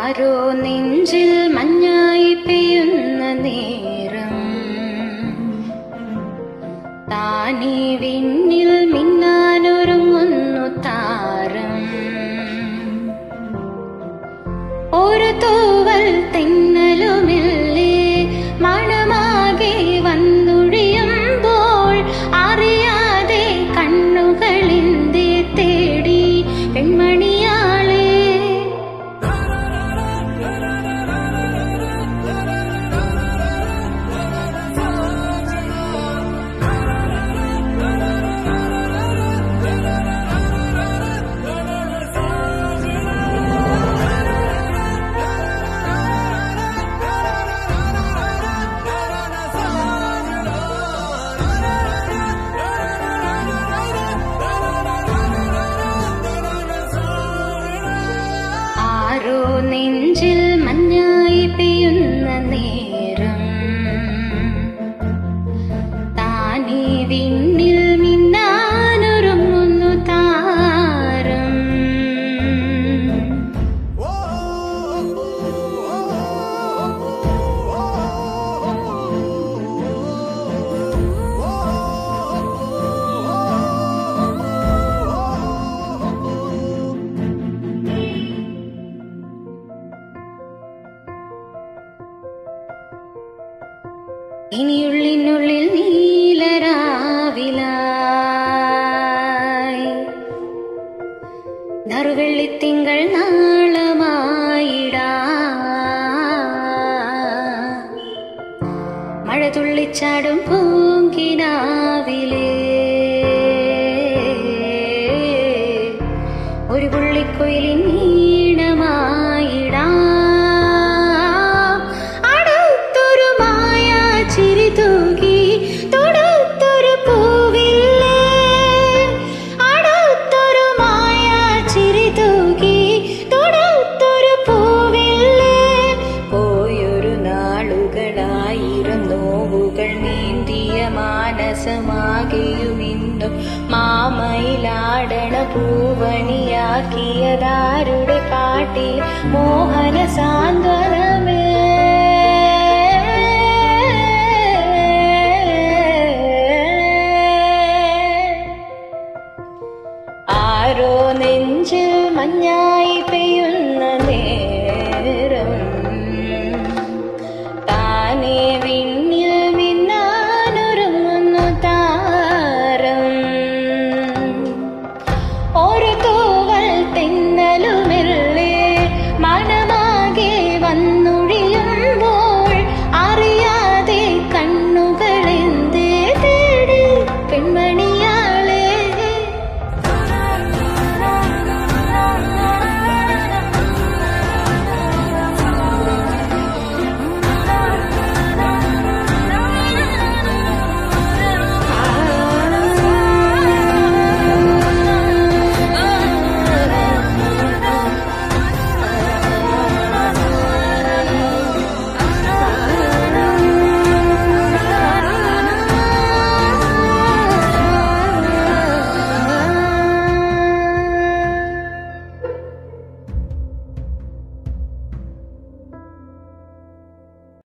ആരോ നെഞ്ചിൽ മഞ്ഞായി പെയ്യുന്ന നേരം താനീ വിണ്ണിൽ മിന്നാനൊരുങ്ങുന്നു താരം ഒരു തൂവൽ തെന്നലുമില്ലേ മണമാകെ വന്നൊഴിയുമ്പോൾ അറിയാതെ കണ്ണുകളിന്റെ തേടി പെൺമണിയാളെ ആരോ നെഞ്ചിൽ മഞ്ഞായി പെയ്യുന്ന നേരം താനീ വിണ്ണിൽ മിന്നാനൊരുങ്ങുന്നു താരം ഇനിയുള്ളിനുള്ളിൽ നീലരാവിലായി നറുവെള്ളിത്തിങ്കൾ നാളമായിടാ മഴ തുള്ളിച്ചാടും പൂങ്കിനാവിലേ ഒരു പുള്ളിക്കൊയിലിൻ ഈണമായിടാം അടുത്തൊരു മായ ചിരി തൂകി തൊടുത്തൊരു പൂവില്ലേ അടുത്തൊരു മായ ചിരി തൂകി തൊടുത്തൊരു പൂവില്ലേ പോയൊരു നാളുകളായിരം നോവുകൾ നീന്തിയ മാനസമാകെയുമിന്നും മാമയിലാടണ പൂവണിയാക്കിയതാരുടെ പാട്ടിൽ മോഹന സാന്ത്വന